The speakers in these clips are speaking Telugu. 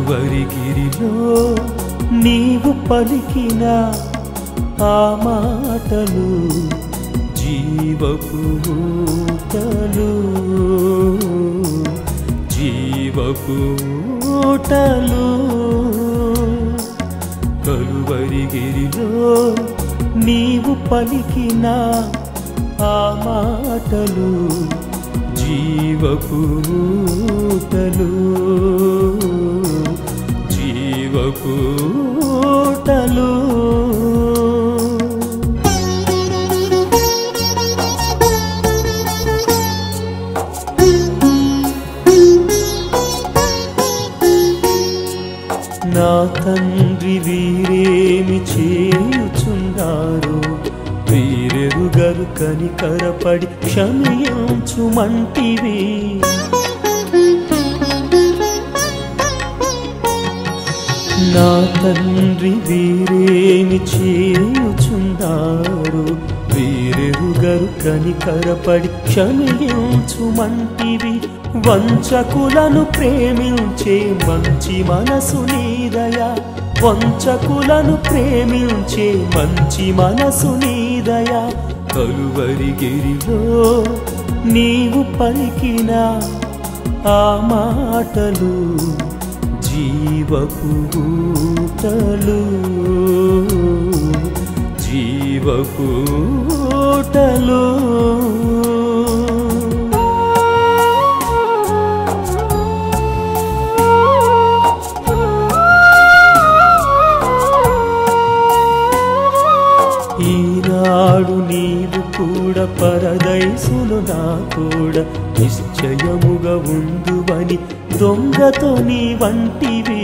కలువరిగిరిలో నీవు పలికిన ఆ మాటలు జీవపు ఊటలు జీవపు ఊటలు కలువరిగిరిలో నీవు పలికిన ఆ మాటలు జీవపు ఊటలు జీవపు ఊటలు నా తండ్రి వీరేమి చేయుచున్నారు వీరెరుగరు కనికరపడి క్షమించుమంటివి నా తండ్రి వీరేమి చేయుచున్నారు వీరెరుగరు కనికరపడి క్షమించుమంటివి వంచకులను ప్రేమించే మంచి మనసు నీదయా వంచకులను ప్రేమించే మంచి మనసు నీదయా కలువరిగిరిలో నీవు పలికిన ఆ మాటలు జీవపు ఊటలు జీవపు ఊటలు ఈనాడు నీవు కూడా పరదైసులు నా కూడా నిశ్చయముగా ఉందువని దొంగతో నీ వంటివి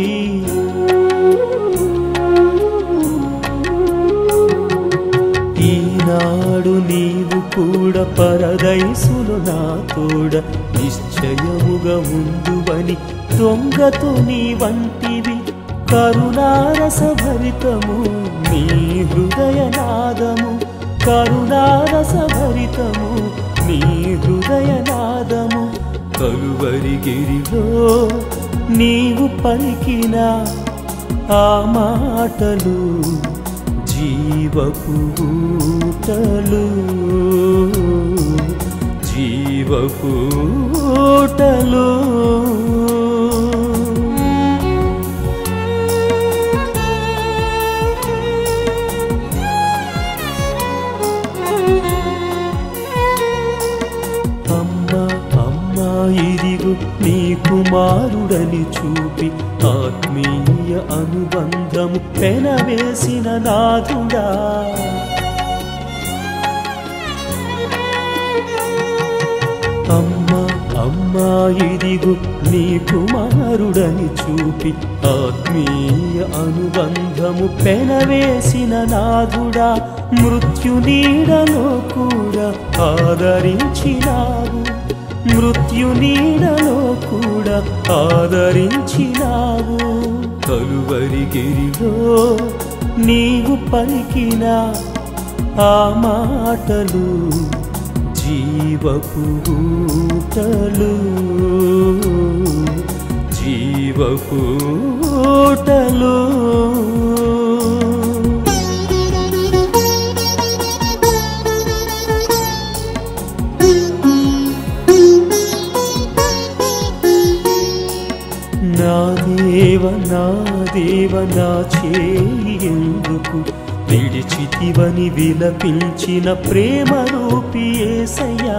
ఈనాడు నీవు కూడా పరదైసులు నా తోడ నిశ్చయముగా ఉందువని దొంగతో నీ వంటివి కరుణారస భరితము నీ హృదయనాదము కరుణారస భరితము నీ హృదయనాదము కలువరిగిరిలో నీవు పలికిన ఆ మాటలు జీవపు ఊటలు జీవపు ఊటలు అమ్మ అమ్మ ఇదిగు నీ కుమారుడని చూపి ఆత్మీయ అనుబంధము పెనవేసిన నాథుడా అమ్మ అమ్మ ఇదిగు నీ కుమారుడని చూపి ఆత్మీయ అనుబంధము పెనవేసిన నాథుడా మృత్యు నీడలో కూడా ఆదరించినావు మృత్యు నీడలో కూడా ఆదరించినావు కలువరిగిరిలో నీవు పలికిన ఆ మాటలు జీవపు ఊటలు జీవపు ఊటలు నా దేవ నా దేవ నా చేయి ఎందుకు విడిచితివని విలపించిన ప్రేమ రూపి ఏసయ్యా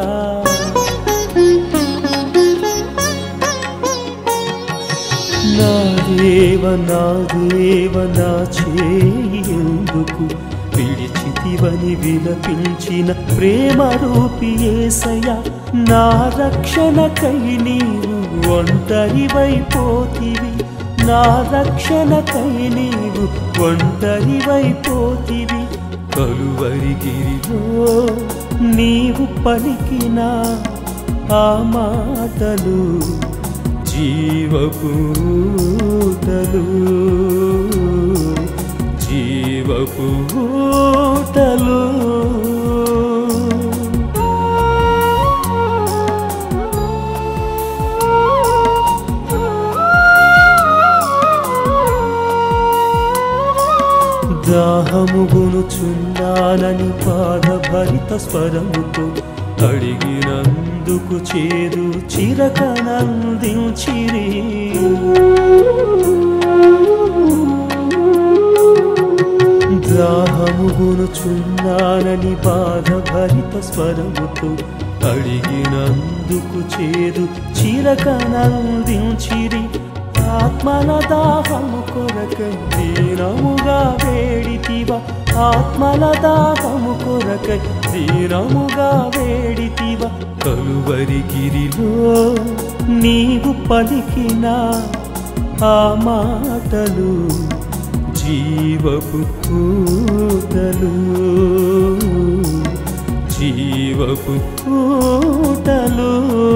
నా దేవ నా దేవ నా చేయి ఎందుకు విడిచితివని విలపించిన ప్రేమ రూపి ఏసయ్యా నా రక్షణకై నీవు ఒంటరివైపోతివి నా రక్షణకై నీవు ఒంటరివైపోతివి కలువరిగిరిలో నీవు పలికిన ఆ మాటలు జీవపూటలు జీవపూటలు దాహముగునుచున్నానని బాధభరిత స్వరముతో అడిగినందుకు చేదు చిరకనందించిరి దాహముగునుచున్నానని బాధభరిత స్వరముతో అడిగినందుకు చేదు చిరకనందించిరి ఆత్మల దాహము కొరకై దీనముగా వేడితివ ఆత్మల దాహము కొరకై దీనముగా వేడితివ కలువరి గిరిలో నీవు పలికిన ఆ మాటలు జీవపు పూటలు జీవపు పూటలు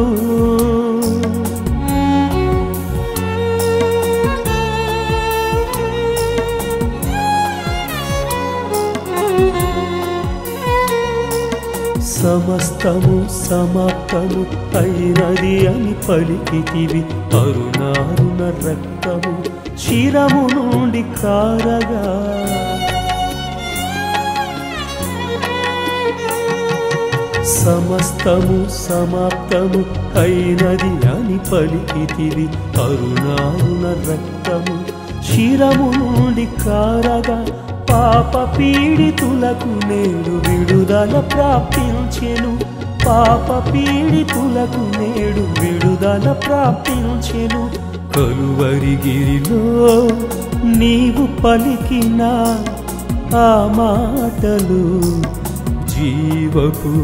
సమస్తము సమాప్తము అయినది అని పలికితివి అరుణారుణ రక్తము శిరము నుండి కారగా సమస్తము సమాప్తము అయినది అని పలికితివి అరుణారుణ రక్తము శిరము నుండి కారగా పాప పీడితులకు నేడు విడుదల ప్రాప్తించెను పాప పీడితులకు నేడు విడుదల ప్రాప్తించెను కలువరి గిరిలో నీవు పలికిన ఆ మాటలు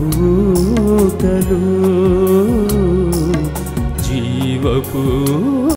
జీవపూటలు జీవపూ